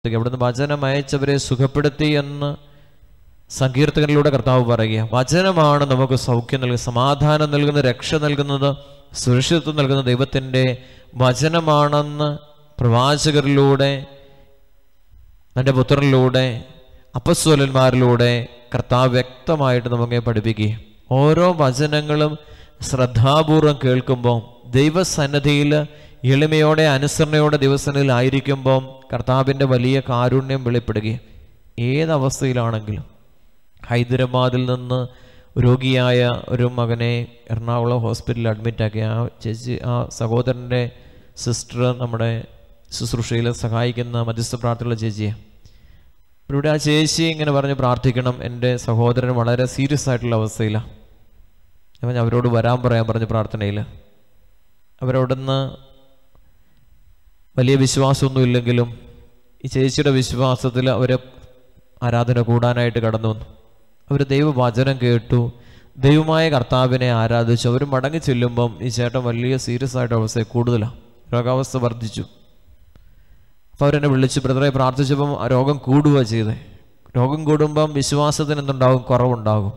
അവിടുന്ന് വചനം അയച്ചവരെ സുഖപ്പെടുത്തി എന്ന് സങ്കീർത്തകനിലൂടെ കർത്താവ് പറയുക വചനമാണ് നമുക്ക് സൗഖ്യം നൽകുന്നത് സമാധാനം നൽകുന്ന രക്ഷ നൽകുന്നത് സുരക്ഷിതത്വം നൽകുന്ന ദൈവത്തിൻ്റെ വചനമാണെന്ന് പ്രവാചകരിലൂടെ തൻ്റെ പുത്രനിലൂടെ അപ്പസ്വലന്മാരിലൂടെ കർത്താവ് വ്യക്തമായിട്ട് നമുക്ക് പഠിപ്പിക്കുകയും ഓരോ വചനങ്ങളും ശ്രദ്ധാപൂർവം കേൾക്കുമ്പോൾ ദൈവസന്നദ്ധിയിൽ എളിമയോടെ അനുസരണയോടെ ദൈവസന്നിധിയിൽ ആയിരിക്കുമ്പോൾ കർത്താവിൻ്റെ വലിയ കാരുണ്യം വെളിപ്പെടുകയും ഏതവസ്ഥയിലാണെങ്കിലും ഹൈദരാബാദിൽ നിന്ന് രോഗിയായ ഒരു മകനെ എറണാകുളം ഹോസ്പിറ്റലിൽ അഡ്മിറ്റാക്കി ആ ചേച്ചി ആ സഹോദരൻ്റെ സിസ്റ്റർ നമ്മുടെ ശുശ്രൂഷയിൽ സഹായിക്കുന്ന മധ്യസ്ഥ പ്രാർത്ഥനയുള്ള ചേച്ചിയാണ് അപ്പോൾ ഇവിടെ ആ ചേച്ചി ഇങ്ങനെ പറഞ്ഞ് പ്രാർത്ഥിക്കണം എൻ്റെ സഹോദരൻ വളരെ സീരിയസ് ആയിട്ടുള്ള അവസ്ഥയിലാണ് ഞാൻ അവരോട് വരാൻ പറയാൻ പറഞ്ഞു പ്രാർത്ഥനയിൽ അവരവിടുന്ന് വലിയ വിശ്വാസമൊന്നും ഇല്ലെങ്കിലും ഈ ചേച്ചിയുടെ വിശ്വാസത്തിൽ അവർ ആരാധന കൂടാനായിട്ട് കടന്നു വന്നു അവർ ദൈവവചനം കേട്ടു ദൈവമായ കർത്താവിനെ ആരാധിച്ചു അവർ മടങ്ങി ചെല്ലുമ്പം ഈ ചേട്ടൻ വലിയ സീരിയസ് ആയിട്ട് അവസ്ഥ കൂടുതലാണ് രോഗാവസ്ഥ വർദ്ധിച്ചു അപ്പോൾ അവരെന്നെ വിളിച്ച് ബ്രദറെ പ്രാർത്ഥിച്ചപ്പം ആ രോഗം കൂടുക ചെയ്തേ രോഗം കൂടുമ്പം വിശ്വാസത്തിന് എന്തുണ്ടാകും കുറവുണ്ടാകും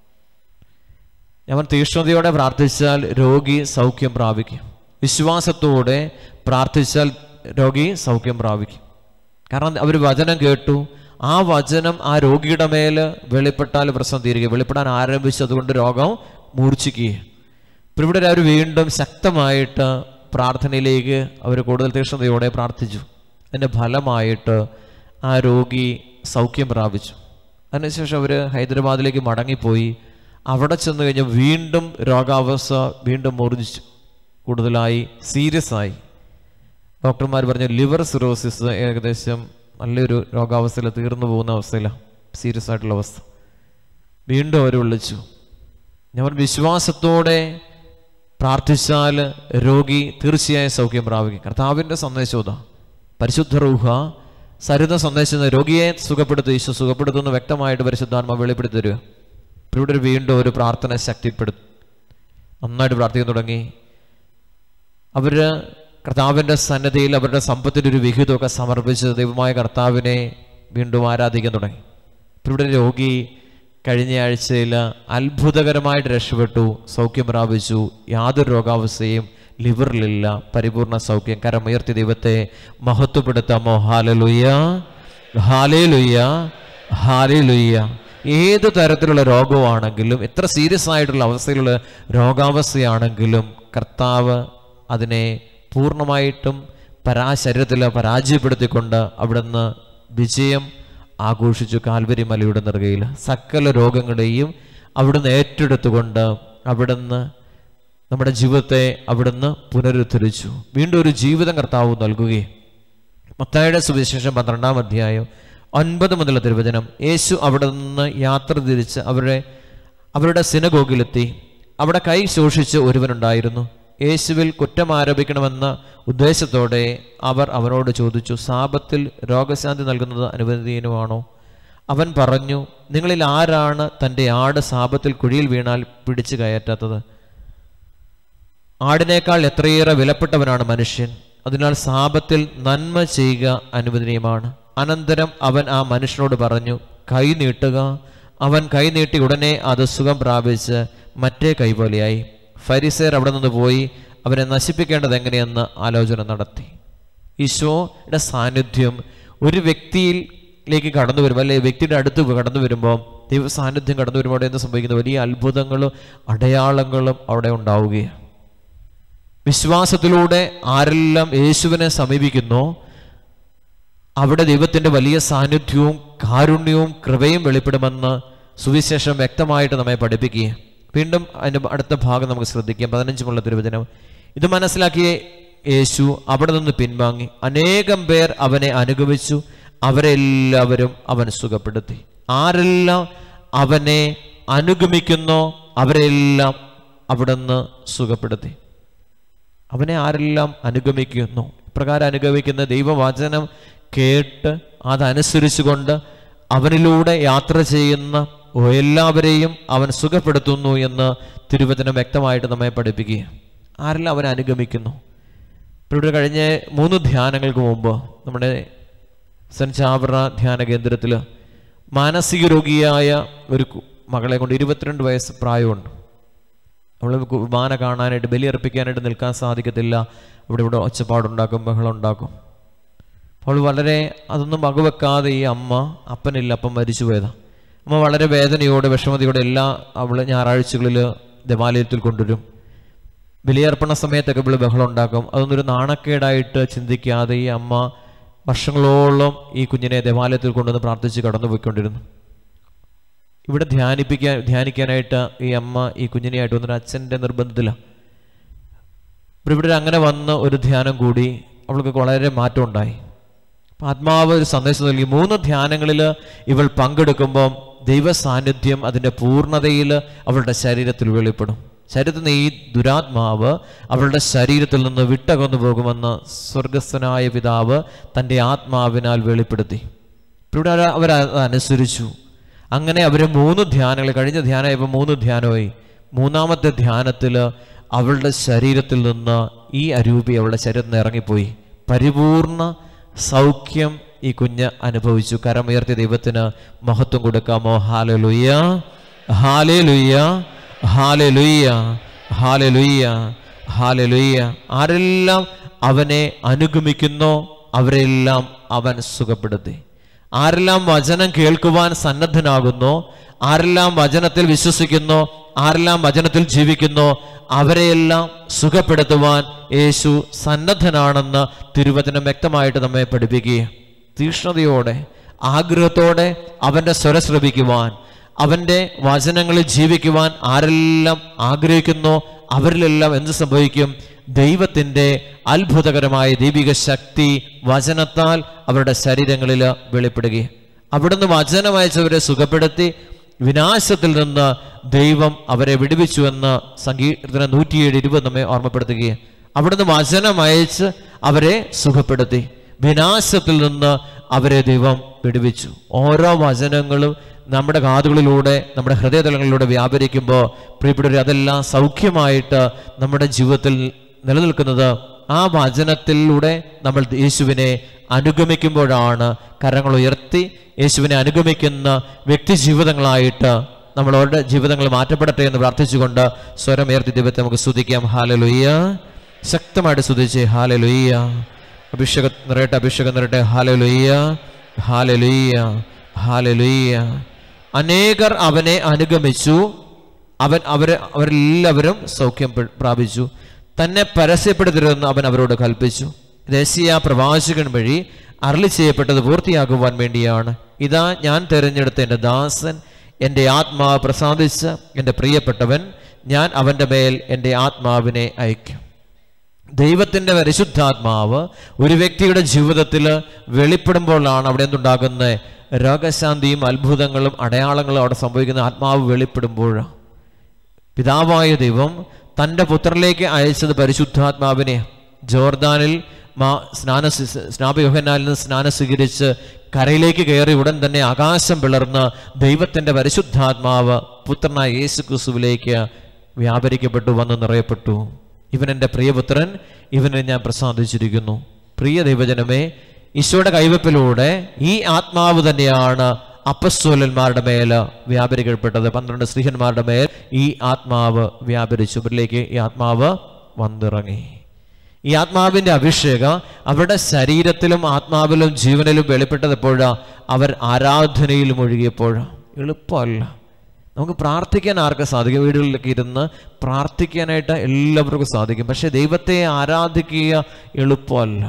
ഞാൻ തീക്ഷ്ണതയോടെ പ്രാർത്ഥിച്ചാൽ രോഗി സൗഖ്യം പ്രാപിക്കും വിശ്വാസത്തോടെ പ്രാർത്ഥിച്ചാൽ രോഗി സൗഖ്യം പ്രാപിക്കും കാരണം അവർ വചനം കേട്ടു ആ വചനം ആ രോഗിയുടെ മേൽ വെളിപ്പെട്ടാൽ പ്രശ്നം തീരുക വെളിപ്പെടാൻ ആരംഭിച്ചു അതുകൊണ്ട് രോഗം മൂർച്ഛിക്കുകയും ഇപ്പം ഇവിടെ അവർ വീണ്ടും ശക്തമായിട്ട് പ്രാർത്ഥനയിലേക്ക് അവർ കൂടുതൽ തീക്ഷ്ണതയോടെ പ്രാർത്ഥിച്ചു അതിൻ്റെ ഫലമായിട്ട് ആ രോഗി സൗഖ്യം പ്രാപിച്ചു അതിനുശേഷം അവർ ഹൈദരാബാദിലേക്ക് മടങ്ങിപ്പോയി അവിടെ ചെന്ന് കഴിഞ്ഞ് വീണ്ടും രോഗാവസ്ഥ വീണ്ടും മൂർജിച്ചു കൂടുതലായി സീരിയസ് ആയി ഡോക്ടർമാർ പറഞ്ഞു ലിവർ സിറോസിസ് ഏകദേശം നല്ലൊരു രോഗാവസ്ഥയിൽ തീർന്നു പോകുന്ന അവസ്ഥയിലാണ് സീരിയസ് ആയിട്ടുള്ള അവസ്ഥ വീണ്ടും അവർ വിളിച്ചു ഞാൻ വിശ്വാസത്തോടെ പ്രാർത്ഥിച്ചാൽ രോഗി തീർച്ചയായും സൗഖ്യം പ്രാപിക്കും കർത്താവിൻ്റെ സന്ദേശം ഇതാ പരിശുദ്ധ റൂഹ സരിത സന്ദേശം രോഗിയെ സുഖപ്പെടുത്തും ഈശോ സുഖപ്പെടുത്തുന്നു വ്യക്തമായിട്ട് പരിശുദ്ധാത്മ വെളിപ്പെടുത്തി തരിക ഇവിടെ ഒരു വീണ്ടും ഒരു പ്രാർത്ഥന ശക്തിപ്പെടുത്തും നന്നായിട്ട് പ്രാർത്ഥിക്കാൻ തുടങ്ങി അവര് കർത്താവിൻ്റെ സന്നദ്ധിയിൽ അവരുടെ സമ്പത്തിൻ്റെ ഒരു വിഹിതമൊക്കെ സമർപ്പിച്ച് ദൈവമായ കർത്താവിനെ വീണ്ടും ആരാധിക്കാൻ തുടങ്ങി ഇവിടെ രോഗി കഴിഞ്ഞ ആഴ്ചയിൽ അത്ഭുതകരമായിട്ട് രക്ഷപ്പെട്ടു സൗഖ്യം പ്രാപിച്ചു യാതൊരു രോഗാവസ്ഥയും ലിവറിലില്ല പരിപൂർണ സൗഖ്യം കരമുയർത്തി ദൈവത്തെ മഹത്വപ്പെടുത്താമോ ഹാലലുയ്യ ഹാലേലുയ്യ ഹാലേലുയ്യ ഏത് തരത്തിലുള്ള രോഗമാണെങ്കിലും എത്ര സീരിയസ് ആയിട്ടുള്ള അവസ്ഥയിലുള്ള രോഗാവസ്ഥയാണെങ്കിലും കർത്താവ് അതിനെ പൂർണ്ണമായിട്ടും പരാ ശരീരത്തിൽ പരാജയപ്പെടുത്തിക്കൊണ്ട് അവിടുന്ന് വിജയം ആഘോഷിച്ചു കാൽവരി മലയുടെ നെറുകയിൽ സകല രോഗങ്ങളെയും അവിടുന്ന് ഏറ്റെടുത്തുകൊണ്ട് അവിടുന്ന് നമ്മുടെ ജീവിതത്തെ അവിടുന്ന് പുനരുദ്ധരിച്ചു വീണ്ടും ഒരു ജീവിതം കർത്താവ് നൽകുകയും മത്തായുടെ സുവിശേഷം പന്ത്രണ്ടാം അധ്യായം ഒൻപത് മുതലുള്ള തിരുവചനം യേശു അവിടെ നിന്ന് യാത്ര തിരിച്ച് അവരുടെ അവരുടെ സിനഗോഗിലെത്തി അവിടെ കൈ ശോഷിച്ച് ഒരുവനുണ്ടായിരുന്നു യേശുവിൽ കുറ്റം ആരോപിക്കണമെന്ന ഉദ്ദേശത്തോടെ അവർ അവനോട് ചോദിച്ചു സാപത്തിൽ രോഗശാന്തി നൽകുന്നത് അനുവദനീയമാണോ അവൻ പറഞ്ഞു നിങ്ങളിൽ ആരാണ് തൻ്റെ ആട് സാപത്തിൽ കുഴിയിൽ വീണാൽ പിടിച്ചു കയറ്റാത്തത് ആടിനേക്കാൾ എത്രയേറെ വിലപ്പെട്ടവനാണ് മനുഷ്യൻ അതിനാൽ സാപത്തിൽ നന്മ ചെയ്യുക അനുവദനീയമാണ് അനന്തരം അവൻ ആ മനുഷ്യനോട് പറഞ്ഞു കൈ നീട്ടുക അവൻ കൈ നീട്ടി ഉടനെ അത് സുഖം പ്രാപിച്ച് മറ്റേ കൈപോലെയായി ഫരിസേർ അവിടെ നിന്ന് പോയി അവനെ നശിപ്പിക്കേണ്ടത് എങ്ങനെയെന്ന് ആലോചന നടത്തി ഈശോയുടെ സാന്നിധ്യം ഒരു വ്യക്തിയിലേക്ക് കടന്നു വരുമ്പോൾ അല്ലെ വ്യക്തിയുടെ അടുത്ത് കടന്നു വരുമ്പോൾ ദൈവ സാന്നിധ്യം കടന്നു വരുമ്പോൾ അവിടെ എന്ത് സംഭവിക്കുന്ന വലിയ അത്ഭുതങ്ങളും അടയാളങ്ങളും അവിടെ ഉണ്ടാവുകയാണ് വിശ്വാസത്തിലൂടെ ആരെല്ലാം യേശുവിനെ സമീപിക്കുന്നോ അവിടെ ദൈവത്തിൻ്റെ വലിയ സാന്നിധ്യവും കാരുണ്യവും കൃപയും വെളിപ്പെടുമെന്ന് സുവിശേഷം വ്യക്തമായിട്ട് നമ്മെ പഠിപ്പിക്കുകയും വീണ്ടും അതിൻ്റെ അടുത്ത ഭാഗം നമുക്ക് ശ്രദ്ധിക്കാം പതിനഞ്ചുമുള്ള തിരുവചനം ഇത് മനസ്സിലാക്കിയ യേശു അവിടെ നിന്ന് പിൻവാങ്ങി അനേകം പേർ അവനെ അനുഗമിച്ചു അവരെല്ലാവരും അവൻ സുഖപ്പെടുത്തി ആരെല്ലാം അവനെ അനുഗമിക്കുന്നോ അവരെല്ലാം അവിടുന്ന് സുഖപ്പെടുത്തി അവനെ ആരെല്ലാം അനുഗമിക്കുന്നു ഇപ്രകാരം അനുഗമിക്കുന്ന ദൈവവചനം കേട്ട് അതനുസരിച്ചുകൊണ്ട് അവനിലൂടെ യാത്ര ചെയ്യുന്ന എല്ലാവരെയും അവൻ സുഖപ്പെടുത്തുന്നു എന്ന് തിരുവചനം വ്യക്തമായിട്ട് നമ്മെ പഠിപ്പിക്കുക ആരെല്ലാം അവനെ അനുഗമിക്കുന്നു ഇപ്പോൾ ഇവിടെ കഴിഞ്ഞ മൂന്ന് ധ്യാനങ്ങൾക്ക് മുമ്പ് നമ്മുടെ സെൻറ്റ് ചാവറ ധ്യാന കേന്ദ്രത്തിൽ മാനസിക രോഗിയായ ഒരു കു- മകളെ കൊണ്ട് ഇരുപത്തിരണ്ട് വയസ്സ് പ്രായമുണ്ട് അവൾ കുർബാന കാണാനായിട്ട് ബലിയർപ്പിക്കാനായിട്ട് നിൽക്കാൻ സാധിക്കത്തില്ല ഇവിടെ ഇവിടെ ഒച്ചപ്പാടുണ്ടാക്കും ബഹളം ഉണ്ടാക്കും അവൾ വളരെ അതൊന്നും വകവെക്കാതെ ഈ അമ്മ അപ്പനില്ല അപ്പം മരിച്ചു പോയതാ അമ്മ വളരെ വേദനയോടെ വിഷമതയോടെ എല്ലാ അവൾ ഞായറാഴ്ചകളിൽ ദേവാലയത്തിൽ കൊണ്ടുവരും ബലിയർപ്പണ സമയത്തൊക്കെ ഇവള് ബഹളം ഉണ്ടാക്കും അതൊന്നും ഒരു നാണക്കേടായിട്ട് ചിന്തിക്കാതെ ഈ അമ്മ വർഷങ്ങളോളം ഈ കുഞ്ഞിനെ ദേവാലയത്തിൽ കൊണ്ടുവന്ന് പ്രാർത്ഥിച്ച് കടന്നുപോയിക്കൊണ്ടിരുന്നു ഇവിടെ ധ്യാനിപ്പിക്കാൻ ധ്യാനിക്കാനായിട്ട് ഈ അമ്മ ഈ കുഞ്ഞിനെയായിട്ട് വന്നൊരു അച്ഛൻ്റെ നിർബന്ധത്തിലാണ് ഇവിടെ ഇവിടെ അങ്ങനെ വന്ന് ഒരു ധ്യാനം കൂടി അവൾക്ക് വളരെ മാറ്റം ഉണ്ടായി അപ്പൊ ആത്മാവ് ഒരു സന്ദേശം നൽകി മൂന്ന് ധ്യാനങ്ങളിൽ ഇവൾ പങ്കെടുക്കുമ്പം ദൈവ സാന്നിധ്യം അതിൻ്റെ പൂർണ്ണതയിൽ അവളുടെ ശരീരത്തിൽ വെളിപ്പെടും ശരീരത്തിൽ നിന്ന് ഈ ദുരാത്മാവ് അവളുടെ ശരീരത്തിൽ നിന്ന് വിട്ടകന്നു പോകുമെന്ന് സ്വർഗസ്ഥനായ പിതാവ് തൻ്റെ ആത്മാവിനാൽ വെളിപ്പെടുത്തി ഇവിടെ അവർ- അവർ അത് അനുസരിച്ചു അങ്ങനെ അവർ മൂന്ന് ധ്യാനങ്ങൾ കഴിഞ്ഞ ധ്യാനമായപ്പോൾ മൂന്ന് ധ്യാനമായി മൂന്നാമത്തെ ധ്യാനത്തിൽ അവളുടെ ശരീരത്തിൽ നിന്ന് ഈ അരൂപി അവളുടെ ശരീരത്തിൽ നിന്ന് ഇറങ്ങിപ്പോയി പരിപൂർണ സൗഖ്യം ഈ കുഞ്ഞ് അനുഭവിച്ചു കരമുയർത്തിയ ദൈവത്തിന് മഹത്വം കൊടുക്കാമോ hallelujah hallelujah hallelujah hallelujah hallelujah ആരെല്ലാം അവനെ അനുഗമിക്കുന്നോ അവരെല്ലാം അവൻ സുഖപ്പെടുത്തി ആരെല്ലാം വചനം കേൾക്കുവാൻ സന്നദ്ധനാകുന്നോ ആരെല്ലാം വചനത്തിൽ വിശ്വസിക്കുന്നോ ആരെല്ലാം വചനത്തിൽ ജീവിക്കുന്നോ അവരെയെല്ലാം സുഖപ്പെടുത്തുവാൻ യേശു സന്നദ്ധനാണെന്ന് തിരുവചനം വ്യക്തമായിട്ട് നമ്മെ പഠിപ്പിക്കുകയും തീക്ഷ്ണതയോടെ ആഗ്രഹത്തോടെ അവൻ്റെ സ്വരം ശ്രവിക്കുവാൻ അവൻ്റെ വചനങ്ങളിൽ ജീവിക്കുവാൻ ആരെല്ലാം ആഗ്രഹിക്കുന്നോ അവരിലെല്ലാം എന്ത് സംഭവിക്കും ദൈവത്തിൻ്റെ അത്ഭുതകരമായ ദൈവിക ശക്തി വചനത്താൽ അവരുടെ ശരീരങ്ങളിൽ വെളിപ്പെടുകയും അവിടുന്ന് വചനം അയച്ചവരെ സുഖപ്പെടുത്തി വിനാശത്തിൽ നിന്ന് ദൈവം അവരെ വിടുവിച്ചുവെന്ന് സങ്കീർത്തന നൂറ്റിയേഴ് ഇരുപത് നമ്മെ ഓർമ്മപ്പെടുത്തുകയും അവിടുന്ന് വചനം അയച്ച് അവരെ സുഖപ്പെടുത്തി വിനാശത്തിൽ നിന്ന് അവരെ ദൈവം വിടുവിച്ചു ഓരോ വചനങ്ങളും നമ്മുടെ കാതുകളിലൂടെ നമ്മുടെ ഹൃദയതലങ്ങളിലൂടെ വ്യാപരിക്കുമ്പോൾ പ്രിയപ്പെട്ടവർ അതെല്ലാം സൗഖ്യമായിട്ട് നമ്മുടെ ജീവിതത്തിൽ നിലനിൽക്കുന്നത് ആ വചനത്തിലൂടെ നമ്മൾ യേശുവിനെ അനുഗമിക്കുമ്പോഴാണ് കരങ്ങൾ ഉയർത്തി യേശുവിനെ അനുഗമിക്കുന്ന വ്യക്തി ജീവിതങ്ങളായിട്ട് നമ്മളവരുടെ ജീവിതങ്ങൾ മാറ്റപ്പെടട്ടെ എന്ന് പ്രാർത്ഥിച്ചുകൊണ്ട് സ്വരം ഉയർത്തി ദൈവത്തെ നമുക്ക് സ്തുതിക്കാം ഹാലലുയ്യ ശക്തമായിട്ട് സ്തുതിച്ച് ഹാലലുയ്യ അഭിഷേകം നിറയട്ടെ അഭിഷേകം നിറയട്ടെ ഹാലലുയ്യ ഹാലലുയ്യ ഹാലലുയ്യ അനേകർ അവനെ അനുഗമിച്ചു അവൻ അവരെ അവരെല്ലാവരും സൗഖ്യം പ്ര- പ്രാപിച്ചു തന്നെ പരസ്യപ്പെടുത്തരുതെന്ന് അവൻ അവരോട് കൽപ്പിച്ചു ദേശീയ പ്രവാചകൻ വഴി അരളി ചെയ്യപ്പെട്ടത് പൂർത്തിയാകുവാൻ വേണ്ടിയാണ് ഇതാ ഞാൻ തിരഞ്ഞെടുത്ത എൻ്റെ ദാസൻ എൻ്റെ ആത്മാവ് പ്രസാദിച്ച എൻ്റെ പ്രിയപ്പെട്ടവൻ ഞാൻ അവൻ്റെ മേൽ എൻ്റെ ആത്മാവിനെ അയക്കും ദൈവത്തിൻ്റെ പരിശുദ്ധാത്മാവ് ഒരു വ്യക്തിയുടെ ജീവിതത്തിൽ വെളിപ്പെടുമ്പോഴാണ് അവിടെ എന്തുണ്ടാകുന്നത് രോഗശാന്തിയും അത്ഭുതങ്ങളും അടയാളങ്ങളും അവിടെ സംഭവിക്കുന്ന ആത്മാവ് വെളിപ്പെടുമ്പോഴാണ് പിതാവായ ദൈവം തൻ്റെ പുത്രനിലേക്ക് അയച്ചത് പരിശുദ്ധാത്മാവിനെ ജോർദാനിൽ മാ സ്നാന സ്നാപയോഹനാലിൽ നിന്ന് സ്നാനം സ്വീകരിച്ച് കരയിലേക്ക് കയറി ഉടൻ തന്നെ ആകാശം പിളർന്ന് ദൈവത്തിൻ്റെ പരിശുദ്ധാത്മാവ് പുത്രനായ യേശു ക്രിസ്തുവിലേക്ക് വ്യാപരിക്കപ്പെട്ടു വന്ന് നിറയപ്പെട്ടു ഇവൻ എൻ്റെ പ്രിയപുത്രൻ ഇവനെ ഞാൻ പ്രസാദിച്ചിരിക്കുന്നു പ്രിയ ദൈവജനമേ ഈശോയുടെ കൈവപ്പിലൂടെ ഈ ആത്മാവ് തന്നെയാണ് അപ്പസ്തോലന്മാരുടെ മേൽ വ്യാപരിക്കപ്പെട്ടത് പന്ത്രണ്ട് സ്ത്രീഹന്മാരുടെ മേൽ ഈ ആത്മാവ് വ്യാപരിച്ചു ഇവരിലേക്ക് ഈ ആത്മാവ് വന്നിറങ്ങി ഈ ആത്മാവിന്റെ അഭിഷേകം അവരുടെ ശരീരത്തിലും ആത്മാവിലും ജീവനിലും വെളിപ്പെട്ടത് എപ്പോഴാ അവർ ആരാധനയിൽ മുഴുകിയപ്പോഴാ എളുപ്പമല്ല നമുക്ക് പ്രാർത്ഥിക്കാൻ ആർക്കും സാധിക്കും വീടുകളിലൊക്കെ ഇരുന്ന് പ്രാർത്ഥിക്കാനായിട്ട് എല്ലാവർക്കും സാധിക്കും പക്ഷെ ദൈവത്തെ ആരാധിക്കുക എളുപ്പമല്ല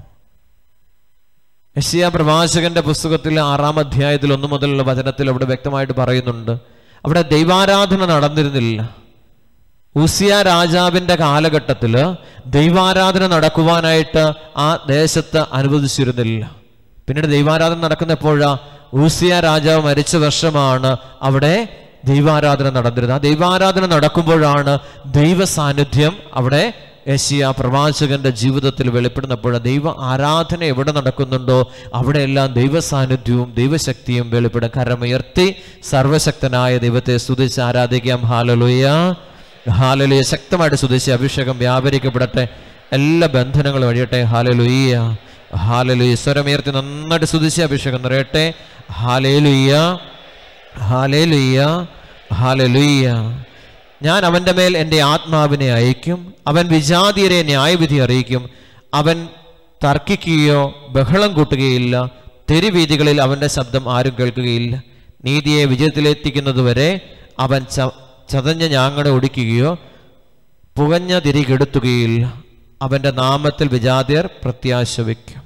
യശിയ പ്രവാചകന്റെ പുസ്തകത്തിലെ ആറാം അധ്യായത്തിൽ ഒന്നു മുതലുള്ള വചനത്തിൽ അവിടെ വ്യക്തമായിട്ട് പറയുന്നുണ്ട് അവിടെ ദൈവാരാധന നടന്നിരുന്നില്ല ഉസിയ രാജാവിന്റെ കാലഘട്ടത്തിൽ ദൈവാരാധന നടക്കുവാനായിട്ട് ആ ദേശത്ത് അനുവദിച്ചിരുന്നില്ല പിന്നീട് ദൈവാരാധന നടക്കുന്ന എപ്പോഴാ ഊസിയ രാജാവ് മരിച്ച വർഷമാണ് അവിടെ ദൈവാരാധന നടന്നിരുന്നത് ആ ദൈവാരാധന നടക്കുമ്പോഴാണ് ദൈവ സാന്നിധ്യം അവിടെ യശിയ പ്രവാചകന്റെ ജീവിതത്തിൽ വെളിപ്പെടുന്നപ്പോൾ ദൈവ ആരാധന എവിടെ നടക്കുന്നുണ്ടോ അവിടെയെല്ലാം ദൈവ സാന്നിധ്യവും ദൈവശക്തിയും വെളിപ്പെടും കരമുയർത്തി സർവശക്തനായ ദൈവത്തെ സ്തുതിച്ച് ആരാധിക്കാം ഹാലലുയ ഹാലലുയ ശക്തമായിട്ട് സ്തുതിച്ച് അഭിഷേകം വ്യാപരിക്കപ്പെടട്ടെ എല്ലാ ബന്ധനങ്ങളും വഴിയട്ടെ ഹാലലുയ്യ ഹാലലുയ്യ സ്വരമേർത്തി നന്നായിട്ട് സ്തുതിച്ച് അഭിഷേകം നിറയട്ടെ ഹാലേലുയ്യ ഹാലേലുയ്യ ഹാലലുയ്യ ഞാൻ അവൻ്റെ മേൽ എൻ്റെ ആത്മാവിനെ അയക്കും അവൻ വിജാതിയരെ ന്യായവിധി അറിയിക്കും അവൻ തർക്കിക്കുകയോ ബഹളം കൂട്ടുകയില്ല തെരുവീതികളിൽ അവൻ്റെ ശബ്ദം ആരും കേൾക്കുകയില്ല നീതിയെ വിജയത്തിലെത്തിക്കുന്നതുവരെ അവൻ ച ചതഞ്ഞ ഞാങ്ങടെ ഒടിക്കുകയോ പുകഞ്ഞ തിരി കെടുത്തുകയില്ല അവൻ്റെ നാമത്തിൽ വിജാതിയർ പ്രത്യാശ വയ്ക്കും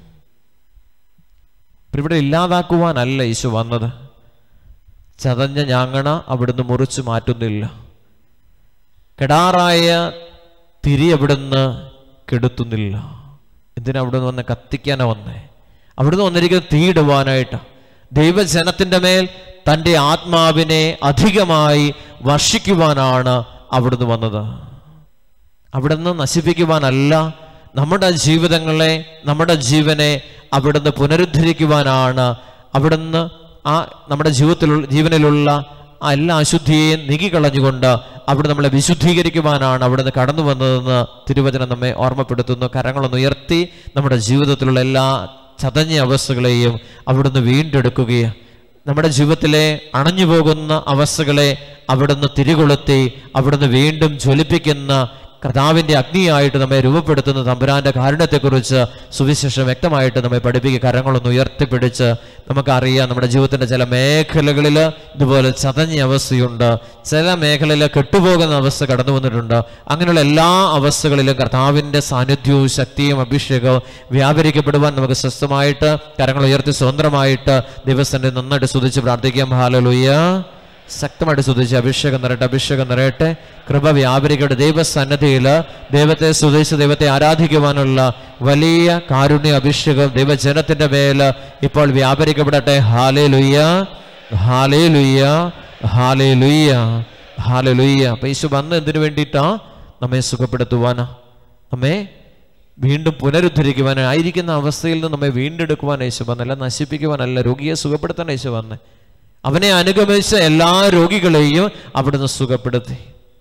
ഇവിടെ ഇല്ലാതാക്കുവാനല്ല യേശു വന്നത് ചതഞ്ഞ ഞാങ്ങണ അവിടുന്ന് മുറിച്ചു മാറ്റുന്നില്ല കെടാറായ തിരി അവിടുന്ന് കെടുത്തുന്നില്ല എന്തിനാ അവിടുന്ന് വന്ന് കത്തിക്കാനാ വന്നേ അവിടുന്ന് വന്നിരിക്കുന്നത് തീയിടുവാനായിട്ട് ദൈവജനത്തിൻ്റെ മേൽ തൻ്റെ ആത്മാവിനെ അധികമായി വർഷിക്കുവാനാണ് അവിടുന്ന് വന്നത് അവിടുന്ന് നശിപ്പിക്കുവാനല്ല നമ്മുടെ ജീവിതങ്ങളെ നമ്മുടെ ജീവനെ അവിടുന്ന് പുനരുദ്ധരിക്കുവാനാണ് അവിടുന്ന് ആ നമ്മുടെ ജീവിതത്തിലുള്ള ജീവനിലുള്ള ആ എല്ലാ അശുദ്ധിയെയും നീക്കിക്കളഞ്ഞുകൊണ്ട് അവിടെ നമ്മളെ വിശുദ്ധീകരിക്കുവാനാണ് അവിടുന്ന് കടന്നു വന്നതെന്ന് തിരുവചനം നമ്മെ ഓർമ്മപ്പെടുത്തുന്നു കരങ്ങളൊന്ന് ഉയർത്തി നമ്മുടെ ജീവിതത്തിലുള്ള എല്ലാ ചതഞ്ഞ അവസ്ഥകളെയും അവിടുന്ന് വീണ്ടെടുക്കുകയും നമ്മുടെ ജീവിതത്തിലെ അണഞ്ഞു പോകുന്ന അവസ്ഥകളെ അവിടുന്ന് തിരികൊളുത്തി അവിടുന്ന് വീണ്ടും ജ്വലിപ്പിക്കുന്ന കർത്താവിൻ്റെ അഗ്നിയായിട്ട് നമ്മെ രൂപപ്പെടുത്തുന്ന തമ്പുരാന്റെ കാരുണ്യത്തെക്കുറിച്ച് സുവിശേഷം വ്യക്തമായിട്ട് നമ്മെ പഠിപ്പിക്കുക കരങ്ങളൊന്ന് ഉയർത്തിപ്പിടിച്ച് നമുക്കറിയാം നമ്മുടെ ജീവിതത്തിൻ്റെ ചില മേഖലകളിൽ ഇതുപോലെ ചതഞ്ഞ അവസ്ഥയുണ്ട് ചില മേഖലയിൽ കെട്ടുപോകുന്ന അവസ്ഥ കടന്നു വന്നിട്ടുണ്ട് അങ്ങനെയുള്ള എല്ലാ അവസ്ഥകളിലും കർത്താവിൻ്റെ സാന്നിധ്യവും ശക്തിയും അഭിഷേകവും വ്യാപരിക്കപ്പെടുവാൻ നമുക്ക് സ്വസ്ഥമായിട്ട് കരങ്ങൾ ഉയർത്തി സ്വതന്ത്രമായിട്ട് ദിവസൻ്റെ നന്നായിട്ട് സ്തുതിച്ച് പ്രാർത്ഥിക്കാം ഹാലലുയ്യ ശക്തമായിട്ട് സ്തുതിച്ച് അഭിഷേകം നിറയട്ടെ അഭിഷേകം നിറയട്ടെ കൃപ വ്യാപരിക്കട്ടെ ദൈവസന്നദ്ധിയിൽ ദൈവത്തെ സ്തുതിച്ച് ദൈവത്തെ ആരാധിക്കുവാനുള്ള വലിയ കാരുണ്യ അഭിഷേകം ദൈവജനത്തിന്റെ മേൽ ഇപ്പോൾ വ്യാപരിക്കപ്പെടട്ടെ ഹാലേ ലുയ്യ ഹാലേ ലുയ്യ ഹാലേ ലുയ്യ ഹാലേ ലുയ്യ അപ്പൊ യേശു വന്ന് എന്തിനു വേണ്ടിയിട്ടാ നമ്മെ സുഖപ്പെടുത്തുവാനാ നമ്മെ വീണ്ടും പുനരുദ്ധരിക്കുവാൻ ആയിരിക്കുന്ന അവസ്ഥയിൽ നിന്ന് നമ്മെ വീണ്ടെടുക്കുവാൻ യേശു വന്നല്ല നശിപ്പിക്കുവാനല്ല രോഗിയെ സുഖപ്പെടുത്താൻ യേശു വന്നേ അവനെ അനുഗമിച്ച എല്ലാ രോഗികളെയും അവിടുന്ന് സുഖപ്പെടുത്തി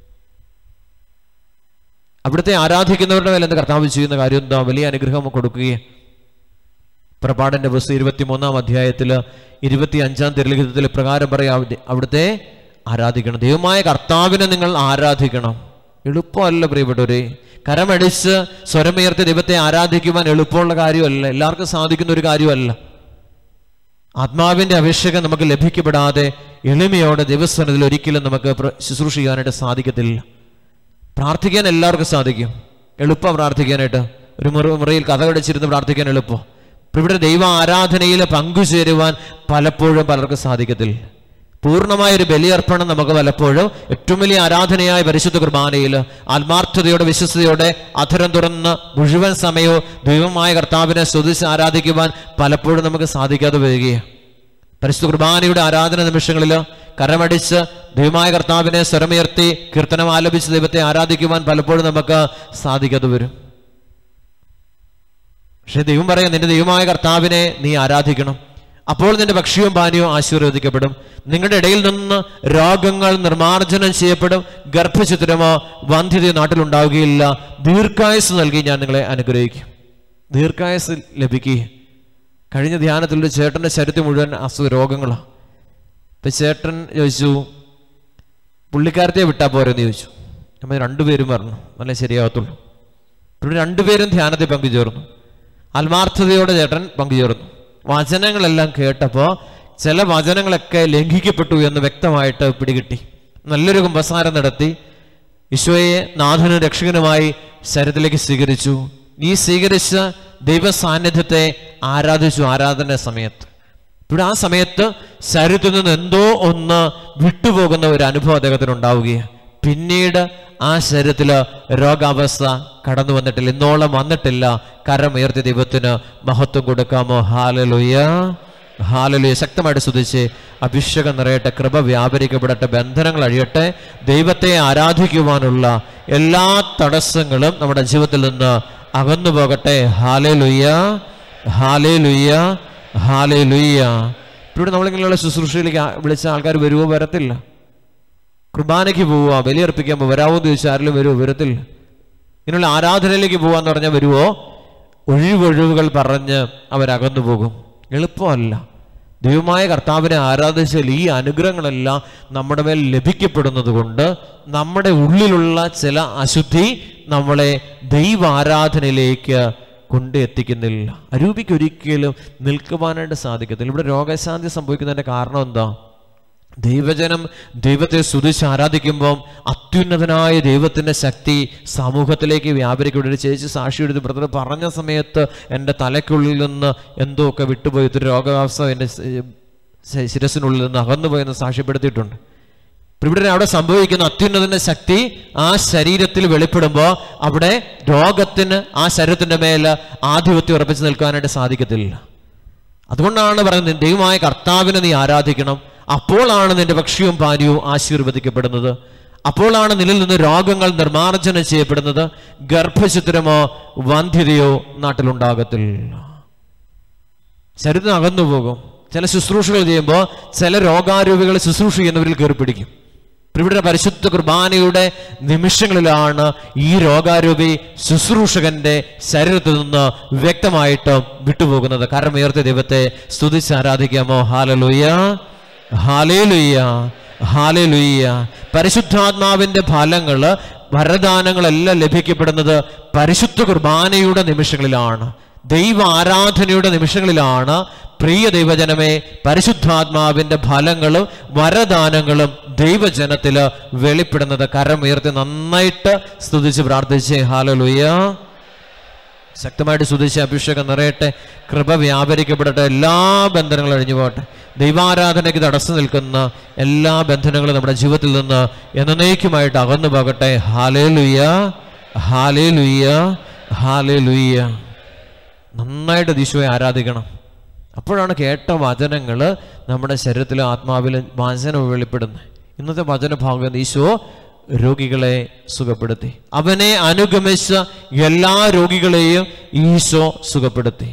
അവിടുത്തെ ആരാധിക്കുന്നവരുടെ മേലെ എന്ത് കർത്താവ് ചെയ്യുന്ന കാര്യം എന്താ വലിയ അനുഗ്രഹം കൊടുക്കുകയും പ്രപാടന്റെ പുസ്തകം ഇരുപത്തിമൂന്നാം അധ്യായത്തിൽ ഇരുപത്തി അഞ്ചാം തിരലിഖിതത്തിൽ പ്രകാരം പറയാം അവിടെ- അവിടുത്തെ ആരാധിക്കണം ദൈവമായ കർത്താവിനെ നിങ്ങൾ ആരാധിക്കണം എളുപ്പമല്ല പ്രിയപ്പെട്ടവരെ കരമടിച്ച് സ്വരമുയർത്തി ദൈവത്തെ ആരാധിക്കുവാൻ എളുപ്പമുള്ള കാര്യമല്ല എല്ലാവർക്കും സാധിക്കുന്ന ഒരു കാര്യമല്ല ആത്മാവിന്റെ അഭിഷേകം നമുക്ക് ലഭിക്കപ്പെടാതെ എളിമയോടെ ദിവസത്തിൽ ഒരിക്കലും നമുക്ക് പ്ര- ശുശ്രൂഷ ചെയ്യാനായിട്ട് സാധിക്കത്തില്ല പ്രാർത്ഥിക്കാൻ എല്ലാവർക്കും സാധിക്കും എളുപ്പം പ്രാർത്ഥിക്കാനായിട്ട് ഒരു മുറി മുറിയിൽ കഥ കടിച്ചിരുന്ന് പ്രാർത്ഥിക്കാൻ എളുപ്പം ഇപ്പൊ ഇവിടെ ദൈവ ആരാധനയിൽ പങ്കുചേരുവാൻ പലപ്പോഴും പലർക്കും സാധിക്കത്തില്ല പൂർണ്ണമായ ഒരു ബലിയർപ്പണം നമുക്ക് പലപ്പോഴും ഏറ്റവും വലിയ ആരാധനയായ പരിശുദ്ധ കുർബാനയിൽ ആത്മാർത്ഥതയോടെ വിശ്വസതയോടെ അധരം തുറന്ന് മുഴുവൻ സമയവും ദൈവമായ കർത്താവിനെ സ്തുതിച്ച് ആരാധിക്കുവാൻ പലപ്പോഴും നമുക്ക് സാധിക്കാതെ വരികയാണ് പരിശുദ്ധ കുർബാനയുടെ ആരാധന നിമിഷങ്ങളിൽ കരമടിച്ച് ദൈവമായ കർത്താവിനെ സ്വരമുയർത്തി കീർത്തനം ആലപിച്ച് ദൈവത്തെ ആരാധിക്കുവാൻ പലപ്പോഴും നമുക്ക് സാധിക്കാതെ വരും പക്ഷെ ദൈവം പറയാം നിന്റെ ദൈവമായ കർത്താവിനെ നീ ആരാധിക്കണം അപ്പോൾ നിന്റെ ഭക്ഷ്യവും പാനീയവും ആശീർവദിക്കപ്പെടും നിങ്ങളുടെ ഇടയിൽ നിന്ന് രോഗങ്ങൾ നിർമാർജനം ചെയ്യപ്പെടും ഗർഭചിത്രമോ വന്ധ്യതയോ നാട്ടിലുണ്ടാവുകയില്ല ദീർഘായുസ് നൽകി ഞാൻ നിങ്ങളെ അനുഗ്രഹിക്കും ദീർഘായുസ് ലഭിക്കുക കഴിഞ്ഞ ധ്യാനത്തിൽ ഒരു ചേട്ടൻ്റെ ശരീരത്തിൽ മുഴുവൻ അസുഖ രോഗങ്ങളാണ് ഇപ്പം ചേട്ടൻ ചോദിച്ചു പുള്ളിക്കാരത്തെ വിട്ടാൽ പോരെന്ന് ചോദിച്ചു നമ്മൾ രണ്ടുപേരും പറഞ്ഞു നല്ല ശരിയാകത്തുള്ളൂ ഇവിടെ രണ്ടുപേരും ധ്യാനത്തിൽ പങ്കുചേർന്നു ആത്മാർത്ഥതയോടെ ചേട്ടൻ പങ്കുചേർന്നു വചനങ്ങളെല്ലാം കേട്ടപ്പോൾ ചില വചനങ്ങളൊക്കെ ലംഘിക്കപ്പെട്ടു എന്ന് വ്യക്തമായിട്ട് പിടികിട്ടി നല്ലൊരു കുമ്പസാരം നടത്തി ഈശോയെ നാഥനും രക്ഷകനുമായി ശരീരത്തിലേക്ക് സ്വീകരിച്ചു ഈ സ്വീകരിച്ച ദൈവ സാന്നിധ്യത്തെ ആരാധിച്ചു ആരാധന സമയത്ത് ഇവിടെ ആ സമയത്ത് ശരീരത്തിൽ നിന്ന് എന്തോ ഒന്ന് വിട്ടുപോകുന്ന ഒരു അനുഭവം അദ്ദേഹത്തിന് ഉണ്ടാവുകയാണ് പിന്നീട് ആ ശരീരത്തിൽ രോഗാവസ്ഥ കടന്നു വന്നിട്ടില്ല ഇന്നോളം വന്നിട്ടില്ല കരമുയർത്തി ദൈവത്തിന് മഹത്വം കൊടുക്കാമോ ഹാലലുയ ഹാലലുയ ശക്തമായിട്ട് സ്തുതിച്ച് അഭിഷേകം നിറയട്ടെ കൃപ വ്യാപരിക്കപ്പെടട്ടെ ബന്ധനങ്ങൾ അഴിയട്ടെ ദൈവത്തെ ആരാധിക്കുവാനുള്ള എല്ലാ തടസ്സങ്ങളും നമ്മുടെ ജീവിതത്തിൽ നിന്ന് അകന്നു പോകട്ടെ ഹാലേ ലുയ്യ ഹാലേ ലുയ്യ ഹാലേ ലുയ്യ ഇവിടെ നമ്മളിങ്ങനെയുള്ള ശുശ്രൂഷയിലേക്ക് ആ- വിളിച്ച ആൾക്കാർ വരുവോ വരത്തില്ല കുർബാനയ്ക്ക് പോവുക ബലിയർപ്പിക്കാൻ പോവുക വരാവോ എന്ന് ചോദിച്ചാൽ ആരെങ്കിലും വരുമോ വരത്തില്ല ഇങ്ങനെയുള്ള ആരാധനയിലേക്ക് പോവാന്ന് പറഞ്ഞാൽ വരുവോ ഒഴിവൊഴിവുകൾ പറഞ്ഞ് അവരകന്നു പോകും എളുപ്പമല്ല ദൈവമായ കർത്താവിനെ ആരാധിച്ചാൽ ഈ അനുഗ്രഹങ്ങളെല്ലാം നമ്മുടെ മേൽ ലഭിക്കപ്പെടുന്നത് കൊണ്ട് നമ്മുടെ ഉള്ളിലുള്ള ചില അശുദ്ധി നമ്മളെ ദൈവാരാധനയിലേക്ക് കൊണ്ടെത്തിക്കുന്നില്ല അരൂപിക്ക് ഒരിക്കലും നിൽക്കുവാനായിട്ട് സാധിക്കത്തില്ല ഇവിടെ രോഗശാന്തി സംഭവിക്കുന്നതിൻ്റെ കാരണം എന്താ ദൈവജനം ദൈവത്തെ സ്തുതിച്ച് ആരാധിക്കുമ്പോൾ അത്യുന്നതനായ ദൈവത്തിൻ്റെ ശക്തി സമൂഹത്തിലേക്ക് വ്യാപരിക്കൂടെ ഒരു ചേച്ചി സാക്ഷി എടുത്ത് ബ്രദർ പറഞ്ഞ സമയത്ത് എൻ്റെ തലയ്ക്കുള്ളിൽ നിന്ന് എന്തോ ഒക്കെ വിട്ടുപോയി ഒരു രോഗാവസ്ഥ എൻ്റെ ശ- ശിരസിനുള്ളിൽ നിന്ന് അകന്നുപോയെന്ന് സാക്ഷ്യപ്പെടുത്തിയിട്ടുണ്ട് ഇപ്പൊ ഇവിടെ അവിടെ സംഭവിക്കുന്ന അത്യുന്നതന്റെ ശക്തി ആ ശരീരത്തിൽ വെളിപ്പെടുമ്പോൾ അവിടെ രോഗത്തിന് ആ ശരീരത്തിന്റെ മേൽ ആധിപത്യം ഉറപ്പിച്ചു നിൽക്കാനായിട്ട് സാധിക്കത്തില്ല അതുകൊണ്ടാണ് പറയുന്നത് ദൈവമായ കർത്താവിനെ നീ ആരാധിക്കണം അപ്പോഴാണ് നിന്റെ ഭക്ഷ്യവും പാനീയവും ആശീർവദിക്കപ്പെടുന്നത് അപ്പോഴാണ് നിന്നിൽ നിന്ന് രോഗങ്ങൾ നിർമ്മാർജ്ജനം ചെയ്യപ്പെടുന്നത് ഗർഭചിത്രമോ വന്ധ്യതയോ നാട്ടിലുണ്ടാകത്തില്ല ശരീരത്തിന് അകന്നു പോകും ചില ശുശ്രൂഷകൾ ചെയ്യുമ്പോൾ ചില രോഗാരോപികൾ ശുശ്രൂഷ ചെയ്യുന്നവരിൽ കയറി പിടിക്കും ഇവിടെ പരിശുദ്ധ കുർബാനയുടെ നിമിഷങ്ങളിലാണ് ഈ രോഗാരൂപി ശുശ്രൂഷകന്റെ ശരീരത്തിൽ നിന്ന് വ്യക്തമായിട്ട് വിട്ടുപോകുന്നത് കാരണം ഉയർത്തിയ ദൈവത്തെ സ്തുതിച്ച് ആരാധിക്കാമോ ഹാലലുയ്യ ഹാലേലുയ്യ ഹാലേലുയ്യ പരിശുദ്ധാത്മാവിന്റെ ഫലങ്ങള് വരദാനങ്ങളെല്ലാം ലഭിക്കപ്പെടുന്നത് പരിശുദ്ധ കുർബാനയുടെ നിമിഷങ്ങളിലാണ് ദൈവ ആരാധനയുടെ നിമിഷങ്ങളിലാണ് പ്രിയ ദൈവജനമേ പരിശുദ്ധാത്മാവിന്റെ ഫലങ്ങളും വരദാനങ്ങളും ദൈവജനത്തില് വെളിപ്പെടുന്നത് കരമുയർത്തി നന്നായിട്ട് സ്തുതിച്ച് പ്രാർത്ഥിച്ചേ ഹാലലുയ്യ ശക്തമായിട്ട് സ്തുതിച്ച് അഭിഷേകം നിറയട്ടെ കൃപ വ്യാപരിക്കപ്പെടട്ടെ എല്ലാ ബന്ധനങ്ങളും അഴിഞ്ഞു പോകട്ടെ ദൈവാരാധനയ്ക്ക് തടസ്സം നിൽക്കുന്ന എല്ലാ ബന്ധനങ്ങളും നമ്മുടെ ജീവിതത്തിൽ നിന്ന് എന്നേക്കുമായിട്ട് അകന്നു പോകട്ടെ ഹാലേ ലുയ്യ ഹാലേ ലുയ്യ ഹാലേ ലുയ്യ നന്നായിട്ട് ഈശോയെ ആരാധിക്കണം അപ്പോഴാണ് കേട്ട വചനങ്ങൾ നമ്മുടെ ശരീരത്തിലും ആത്മാവിലും വചനം വെളിപ്പെടുന്നത് ഇന്നത്തെ വചനഭാഗം ഈശോ രോഗികളെ സുഖപ്പെടുത്തി അവനെ അനുഗമിച്ച എല്ലാ രോഗികളെയും ഈശോ സുഖപ്പെടുത്തി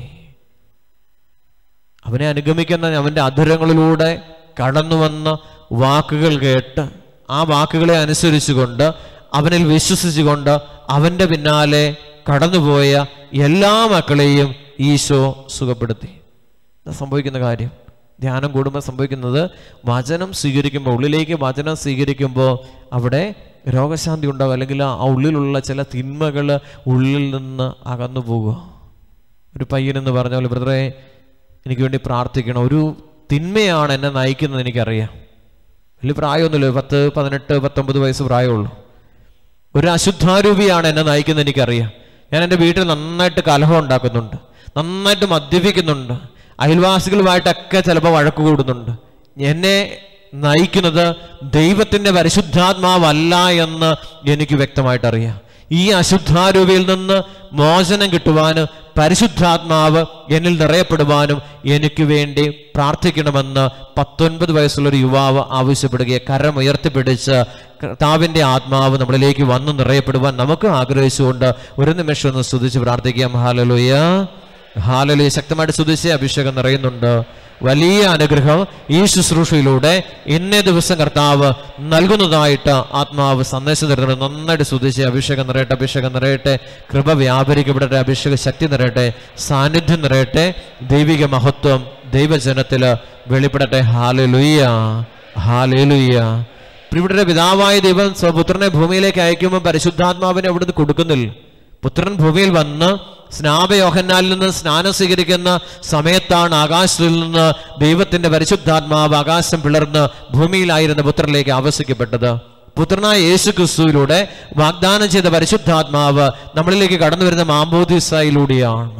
അവനെ അനുഗമിക്കുന്ന അവൻ്റെ അധരങ്ങളിലൂടെ കടന്നു വന്ന വാക്കുകൾ കേട്ട് ആ വാക്കുകളെ അനുസരിച്ചുകൊണ്ട് അവനിൽ വിശ്വസിച്ചുകൊണ്ട് അവൻ്റെ പിന്നാലെ കടന്നുപോയ എല്ലാ മക്കളെയും ഈശോ സുഖപ്പെടുത്തി ഇതാ സംഭവിക്കുന്ന കാര്യം ധ്യാനം കൂടുമ്പോൾ സംഭവിക്കുന്നത് വചനം സ്വീകരിക്കുമ്പോൾ ഉള്ളിലേക്ക് വചനം സ്വീകരിക്കുമ്പോൾ അവിടെ രോഗശാന്തി ഉണ്ടാകും അല്ലെങ്കിൽ ആ ഉള്ളിലുള്ള ചില തിന്മകൾ ഉള്ളിൽ നിന്ന് അകന്നു പോകുക ഒരു പയ്യനെന്ന് പറഞ്ഞ പോലെ ബ്രദറെ എനിക്ക് വേണ്ടി പ്രാർത്ഥിക്കണം ഒരു തിന്മയാണ് എന്നെ നയിക്കുന്നത് എനിക്കറിയാം വലിയ പ്രായമൊന്നുമില്ല പത്ത് പതിനെട്ട് പത്തൊമ്പത് വയസ്സ് പ്രായമുള്ളൂ ഒരു അശുദ്ധാരൂപിയാണ് എന്നെ നയിക്കുന്നത് എനിക്കറിയാം ഞാൻ എൻ്റെ വീട്ടിൽ നന്നായിട്ട് കലഹം ഉണ്ടാക്കുന്നുണ്ട് നന്നായിട്ട് മദ്യപിക്കുന്നുണ്ട് അയൽവാസികളുമായിട്ടൊക്കെ ചിലപ്പോൾ വഴക്ക് കൂടുന്നുണ്ട് എന്നെ നയിക്കുന്നത് ദൈവത്തിൻ്റെ പരിശുദ്ധാത്മാവല്ല എന്ന് എനിക്ക് വ്യക്തമായിട്ട് അറിയാം ഈ അശുദ്ധാരൂപിയിൽ നിന്ന് മോചനം കിട്ടുവാനും പരിശുദ്ധാത്മാവ് എന്നിൽ നിറയപ്പെടുവാനും എനിക്ക് വേണ്ടി പ്രാർത്ഥിക്കണമെന്ന് പത്തൊൻപത് വയസ്സുള്ള ഒരു യുവാവ് ആവശ്യപ്പെടുകയെ കരം ഉയർത്തിപ്പിടിച്ച് കർത്താവിൻ്റെ ആത്മാവ് നമ്മളിലേക്ക് വന്നു നിറയപ്പെടുവാൻ നമുക്ക് ആഗ്രഹിച്ചുകൊണ്ട് ഒരു നിമിഷം ഒന്ന് സ്തുതിച്ച് പ്രാർത്ഥിക്കാം ഹാലലുയ ഹാലലുയ ശക്തമായിട്ട് സ്തുതിച്ച് അഭിഷേകം നിറയുന്നുണ്ട് വലിയ അനുഗ്രഹം ഈ ശുശ്രൂഷയിലൂടെ ഇന്നേ ദിവസം കർത്താവ് നൽകുന്നതായിട്ട് ആത്മാവ് സന്ദേശം തരുന്നുണ്ട് നന്നായിട്ട് സ്തുതിച്ച് അഭിഷേകം നിറയട്ടെ അഭിഷേകം നിറയട്ടെ കൃപ വ്യാപരിക്കപ്പെടട്ടെ അഭിഷേക ശക്തി നിറയട്ടെ സാന്നിധ്യം നിറയട്ടെ ദൈവിക മഹത്വം ദൈവജനത്തില് വെളിപ്പെടട്ടെ ഹാലലുയ്യ ഹാലേലുയ്യ ഇവിടെ പിതാവായ ദൈവം സ്വപുത്രനെ ഭൂമിയിലേക്ക് അയക്കുമ്പോൾ പരിശുദ്ധാത്മാവിനെ അവിടുന്ന് കൊടുക്കുന്നില്ല പുത്രൻ ഭൂമിയിൽ വന്ന് സ്നാപയോഹന്നാലിൽ നിന്ന് സ്നാനം സ്വീകരിക്കുന്ന സമയത്താണ് ആകാശത്തിൽ നിന്ന് ദൈവത്തിന്റെ പരിശുദ്ധാത്മാവ് ആകാശം പിളർന്ന് ഭൂമിയിലായിരുന്ന പുത്രനിലേക്ക് ആവസിക്കപ്പെട്ടത് പുത്രനായ യേശു ക്രിസ്തുവിലൂടെ വാഗ്ദാനം ചെയ്ത പരിശുദ്ധാത്മാവ് നമ്മളിലേക്ക് കടന്നു വരുന്ന മാമ്പോദിസയിലൂടെയാണ്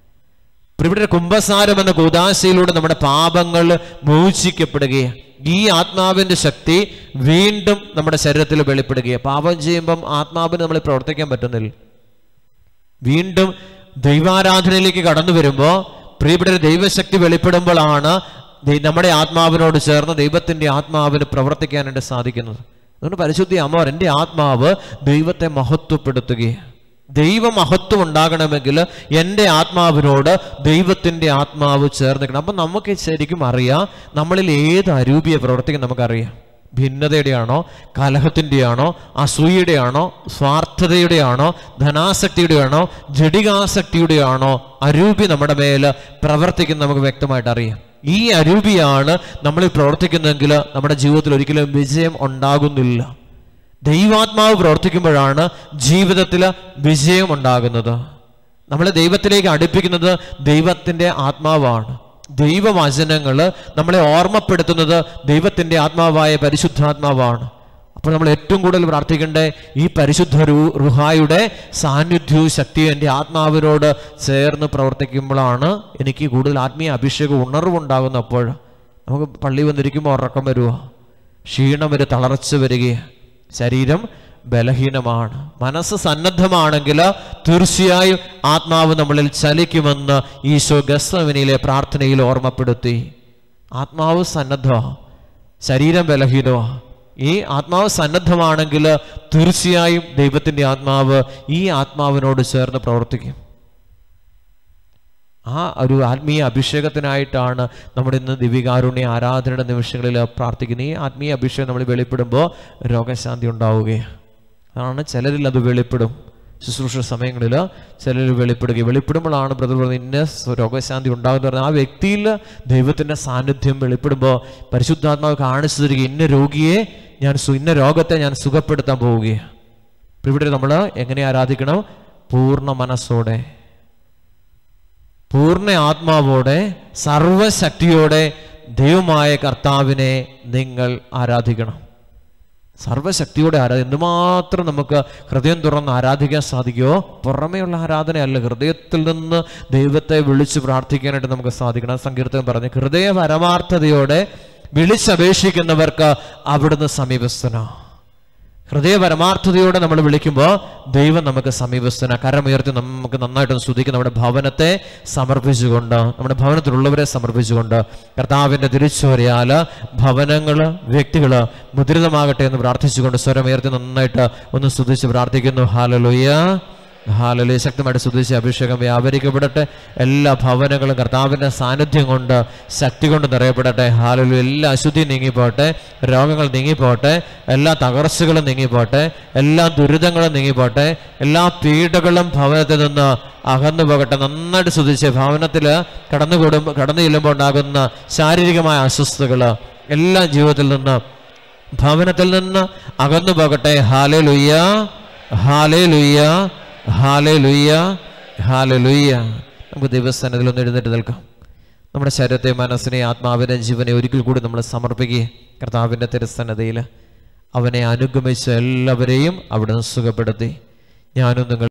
ഇവിടെ കുംഭസാരം എന്ന കൂതാശയിലൂടെ നമ്മുടെ പാപങ്ങൾ മോചിക്കപ്പെടുകയാണ് ഈ ആത്മാവിന്റെ ശക്തി വീണ്ടും നമ്മുടെ ശരീരത്തിൽ വെളിപ്പെടുകയാണ് പാപം ചെയ്യുമ്പം ആത്മാവിന് നമ്മൾ പ്രവർത്തിക്കാൻ പറ്റുന്നില്ല വീണ്ടും ദൈവാരാധനയിലേക്ക് കടന്നു വരുമ്പോൾ പ്രിയപ്പെട്ട ദൈവശക്തി വെളിപ്പെടുമ്പോഴാണ് ദൈ- നമ്മുടെ ആത്മാവിനോട് ചേർന്ന് ദൈവത്തിന്റെ ആത്മാവിന് പ്രവർത്തിക്കാനായിട്ട് സാധിക്കുന്നത് അതുകൊണ്ട് പരിശുദ്ധി അമ്മ എൻ്റെ ആത്മാവ് ദൈവത്തെ മഹത്വപ്പെടുത്തുകയാണ് ദൈവമഹത്വം ഉണ്ടാകണമെങ്കിൽ എൻ്റെ ആത്മാവിനോട് ദൈവത്തിൻ്റെ ആത്മാവ് ചേർന്നിക്കണം അപ്പം നമുക്ക് ശരിക്കും അറിയാം നമ്മളിൽ ഏത് അരൂപിയെ പ്രവർത്തിക്കും നമുക്കറിയാം ഭിന്നതയുടെയാണോ കലഹത്തിൻ്റെയാണോ അസൂയയുടെയാണോ സ്വാർത്ഥതയുടെയാണോ ധനാസക്തിയുടെയാണോ ജഡികാസക്തിയുടെയാണോ അരൂപി നമ്മുടെ മേൽ പ്രവർത്തിക്കുന്ന നമുക്ക് വ്യക്തമായിട്ട് അറിയാം ഈ അരൂപിയാണ് നമ്മൾ പ്രവർത്തിക്കുന്നതെങ്കിൽ നമ്മുടെ ജീവിതത്തിൽ ഒരിക്കലും വിജയം ഉണ്ടാകുന്നില്ല ദൈവാത്മാവ് പ്രവർത്തിക്കുമ്പോഴാണ് ജീവിതത്തിൽ വിജയം ഉണ്ടാകുന്നത് നമ്മളെ ദൈവത്തിലേക്ക് അടുപ്പിക്കുന്നത് ദൈവത്തിൻ്റെ ആത്മാവാണ് ദൈവവചനങ്ങൾ നമ്മളെ ഓർമ്മപ്പെടുത്തുന്നത് ദൈവത്തിൻ്റെ ആത്മാവായ പരിശുദ്ധാത്മാവാണ് അപ്പോൾ നമ്മൾ ഏറ്റവും കൂടുതൽ പ്രാർത്ഥിക്കേണ്ടേ ഈ പരിശുദ്ധ രു- റുഹായുടെ സാന്നിധ്യവും ശക്തിയും എൻ്റെ ആത്മാവിനോട് ചേർന്ന് പ്രവർത്തിക്കുമ്പോഴാണ് എനിക്ക് കൂടുതൽ ആത്മീയ അഭിഷേകം ഉണർവുണ്ടാകുന്നപ്പോൾ നമുക്ക് പള്ളി വന്നിരിക്കുമ്പോൾ ഉറക്കം വരുക ക്ഷീണം ഒരു തളർച്ച വരികയാണ് ശരീരം ബലഹീനമാണ് മനസ്സ് സന്നദ്ധമാണെങ്കിൽ തീർച്ചയായും ആത്മാവ് നമ്മളിൽ ചലിക്കുമെന്ന് ഈശോ ഗസ്സവിനിയിലെ പ്രാർത്ഥനയിൽ ഓർമ്മപ്പെടുത്തി ആത്മാവ് സന്നദ്ധമാണ് ശരീരം ബലഹീനമാണ് ഈ ആത്മാവ് സന്നദ്ധമാണെങ്കിൽ തീർച്ചയായും ദൈവത്തിൻ്റെ ആത്മാവ് ഈ ആത്മാവിനോട് ചേർന്ന് പ്രവർത്തിക്കും ആ ഒരു ആത്മീയ അഭിഷേകത്തിനായിട്ടാണ് നമ്മൾ ഇന്ന് ദിവികാരുണ്യ ആരാധനയുടെ നിമിഷങ്ങളിൽ പ്രാർത്ഥിക്കുന്നത് ഈ ആത്മീയ അഭിഷേകം നമ്മൾ വെളിപ്പെടുമ്പോൾ രോഗശാന്തി ഉണ്ടാവുകയാണ് അതാണ് ചിലരിൽ അത് വെളിപ്പെടും ശുശ്രൂഷ സമയങ്ങളിൽ ചിലർ വെളിപ്പെടുകയും വെളിപ്പെടുമ്പോഴാണ് ബ്രദർ പറഞ്ഞത് ഇന്ന സ്വ- രോഗശാന്തി ഉണ്ടാകുന്ന പറഞ്ഞാൽ ആ വ്യക്തിയിൽ ദൈവത്തിൻ്റെ സാന്നിധ്യം വെളിപ്പെടുമ്പോൾ പരിശുദ്ധാത്മാവ് കാണിച്ചു തരിക ഇന്ന രോഗിയെ ഞാൻ സു- ഇന്ന രോഗത്തെ ഞാൻ സുഖപ്പെടുത്താൻ പോവുകയാണ് ഇപ്പൊ ഇവിടെ നമ്മൾ എങ്ങനെ ആരാധിക്കണം പൂർണ്ണ മനസ്സോടെ പൂർണ്ണ ആത്മാവോടെ സർവശക്തിയോടെ ദൈവമായ കർത്താവിനെ നിങ്ങൾ ആരാധിക്കണം സർവശക്തിയോടെ ആരാധന എന്തുമാത്രം നമുക്ക് ഹൃദയം തുറന്ന് ആരാധിക്കാൻ സാധിക്കുമോ പുറമേയുള്ള ആരാധനയല്ല ഹൃദയത്തിൽ നിന്ന് ദൈവത്തെ വിളിച്ച് പ്രാർത്ഥിക്കാനായിട്ട് നമുക്ക് സാധിക്കണം ആ സങ്കീർത്തനം പറഞ്ഞു ഹൃദയ പരമാർത്ഥതയോടെ വിളിച്ചപേക്ഷിക്കുന്നവർക്ക് അവിടുന്ന് സമീപസ്ഥനാ ഹൃദയ പരമാർത്ഥതയോടെ നമ്മൾ വിളിക്കുമ്പോൾ ദൈവം നമുക്ക് സമീപസ്ഥന കരമുയർത്തി നമുക്ക് നന്നായിട്ട് സ്തുതിക്കും നമ്മുടെ ഭവനത്തെ സമർപ്പിച്ചുകൊണ്ട് നമ്മുടെ ഭവനത്തിലുള്ളവരെ സമർപ്പിച്ചുകൊണ്ട് കർത്താവിൻ്റെ തിരിച്ചുവരയാൽ ഭവനങ്ങൾ വ്യക്തികൾ മുദ്രിതമാകട്ടെ എന്ന് പ്രാർത്ഥിച്ചുകൊണ്ട് സ്വരമുയർത്തി നന്നായിട്ട് ഒന്ന് സ്തുതിച്ച് പ്രാർത്ഥിക്കുന്നു ഹാലലുയ്യ ഹാലലി ശക്തമായിട്ട് സ്തുതിച്ച് അഭിഷേകം വ്യാപരിക്കപ്പെടട്ടെ എല്ലാ ഭവനങ്ങളും കർത്താവിൻ്റെ സാന്നിധ്യം കൊണ്ട് ശക്തി കൊണ്ട് നിറയപ്പെടട്ടെ ഹാലലു എല്ലാ അശുദ്ധി നീങ്ങിപ്പോട്ടെ രോഗങ്ങൾ നീങ്ങിപ്പോട്ടെ എല്ലാ തകർച്ചകളും നീങ്ങിപ്പോട്ടെ എല്ലാ ദുരിതങ്ങളും നീങ്ങിപ്പോട്ടെ എല്ലാ പീഡകളും ഭവനത്തിൽ നിന്ന് അകന്നു പോകട്ടെ നന്നായിട്ട് സ്തുതിച്ച് ഭവനത്തിൽ കടന്നു കൂടും കടന്നു ചെല്ലുമ്പോൾ ഉണ്ടാകുന്ന ശാരീരികമായ അസ്വസ്ഥതകൾ എല്ലാ ജീവിതത്തിൽ നിന്ന് ഭവനത്തിൽ നിന്ന് അകന്നു പോകട്ടെ ഹാലേ ലുയ്യ ഹാലേ ലുയ്യ ഹാലേ ലുയ്യ ഹാലേ ലുയ്യ നമുക്ക് ദൈവസ്ഥാനത്തിൽ ഒന്ന് എഴുന്നേറ്റ് നിൽക്കാം നമ്മുടെ ശരീരത്തെ മനസ്സിനെ ആത്മാവിനെ ജീവനെ ഒരിക്കൽ കൂടി നമ്മൾ സമർപ്പിക്കുക കർത്താവിൻ്റെ തിരുസന്നതയിൽ അവനെ അനുഗമിച്ച എല്ലാവരെയും അവിടുന്ന് സുഖപ്പെടുത്തി ഞാനും നിങ്ങൾ